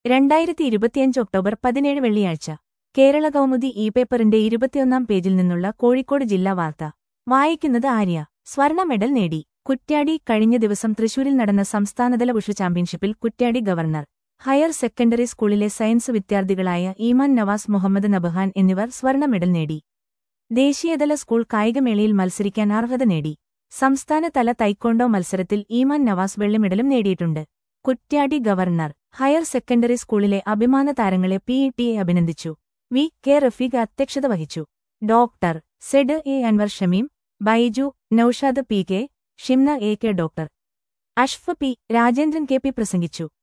രണ്ടായിരത്തി ഇരുപത്തിയഞ്ച് ഒക്ടോബർ പതിനേഴ് വെള്ളിയാഴ്ച കേരള കൗമുദി ഇ പേപ്പറിന്റെ ഇരുപത്തിയൊന്നാം പേജിൽ നിന്നുള്ള കോഴിക്കോട് ജില്ലാ വാർത്ത വായിക്കുന്നത് ആര്യ സ്വർണ്ണ മെഡൽ നേടി കുറ്റ്യാടി കഴിഞ്ഞ ദിവസം തൃശൂരിൽ നടന്ന സംസ്ഥാനതല ഉഷു ചാമ്പ്യൻഷിപ്പിൽ കുറ്റ്യാടി ഗവർണർ ഹയർ സെക്കൻഡറി സ്കൂളിലെ സയൻസ് വിദ്യാർത്ഥികളായ ഈമാൻ നവാസ് മുഹമ്മദ് നബഹാൻ എന്നിവർ സ്വർണ്ണ മെഡൽ നേടി ദേശീയതല സ്കൂൾ കായികമേളയിൽ മത്സരിക്കാൻ അർഹത നേടി സംസ്ഥാനതല തൈക്കോണ്ടോ മത്സരത്തിൽ ഈമാൻ നവാസ് വെള്ളി മെഡലും നേടിയിട്ടുണ്ട് കുറ്റ്യാടി ഗവർണർ ഹയർ സെക്കൻഡറി സ്കൂളിലെ അഭിമാന താരങ്ങളെ പി ഇ ടിയെ അഭിനന്ദിച്ചു വി കെ റഫീഖ് അധ്യക്ഷത വഹിച്ചു doctor Z A Anwar Shameem Baiju Noushad P K Shimna A K doctor അഷ്ഫ് പി രാജേന്ദ്രൻ കെ പി പ്രസംഗിച്ചു